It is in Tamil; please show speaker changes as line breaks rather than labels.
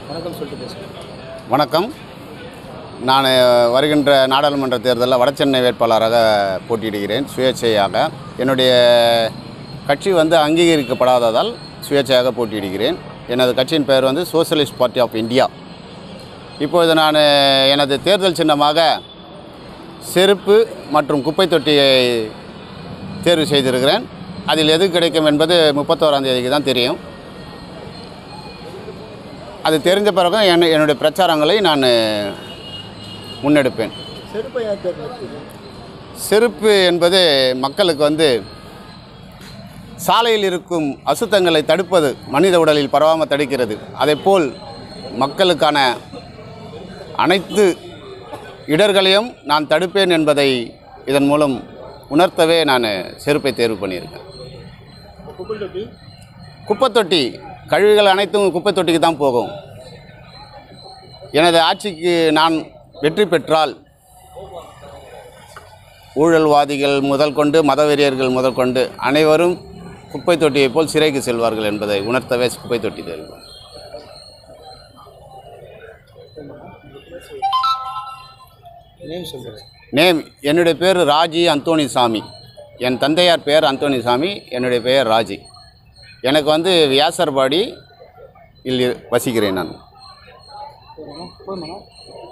வணக்கம் சொல்லிட்டு பேசுகிறேன்
வணக்கம் நான் வருகின்ற நாடாளுமன்ற தேர்தலில் வடசென்னை வேட்பாளராக போட்டியிடுகிறேன் சுயேட்சையாக என்னுடைய கட்சி வந்து அங்கீகரிக்கப்படாததால் சுயேட்சையாக போட்டியிடுகிறேன் எனது கட்சியின் பெயர் வந்து சோஷலிஸ்ட் பார்ட்டி ஆஃப் இந்தியா இப்பொழுது நான் எனது தேர்தல் சின்னமாக செருப்பு மற்றும் குப்பை தொட்டியை தேர்வு செய்திருக்கிறேன் அதில் எது கிடைக்கும் என்பது முப்பத்தோராம் தேதிக்கு தான் தெரியும் அது தெரிஞ்ச பிறகு என் என்னுடைய பிரச்சாரங்களை நான் முன்னெடுப்பேன்
செருப்பை ஏன் தேர்ந்தெடுத்தீங்க
செருப்பு என்பது மக்களுக்கு வந்து சாலையில் இருக்கும் அசுத்தங்களை தடுப்பது மனித உடலில் பரவாமல் தடுக்கிறது அதேபோல் மக்களுக்கான அனைத்து இடர்களையும் நான் தடுப்பேன் என்பதை இதன் மூலம் உணர்த்தவே நான் செருப்பை தேர்வு பண்ணியிருக்கேன்
குப்பை தொட்டி
குப்பைத்தொட்டி கழிவுகள் அனைத்தும் குப்பைத்தொட்டிக்கு தான் போகும் எனது ஆட்சிக்கு நான் வெற்றி பெற்றால் ஊழல்வாதிகள் முதல் கொண்டு மதவெறியர்கள் முதல் கொண்டு அனைவரும் குப்பை தொட்டியைப் போல் சிறைக்கு செல்வார்கள் என்பதை உணர்த்தவே குப்பை தொட்டி தேர்வு
நேம் சொல்கிறேன்
நேம் என்னுடைய பேர் ராஜி அந்தோணி சாமி என் தந்தையார் பெயர் அந்தோணி சாமி என்னுடைய பெயர் ராஜி எனக்கு வந்து வியாசர்பாடி இல் வசிக்கிறேன் நான்
போதுமாண்ணா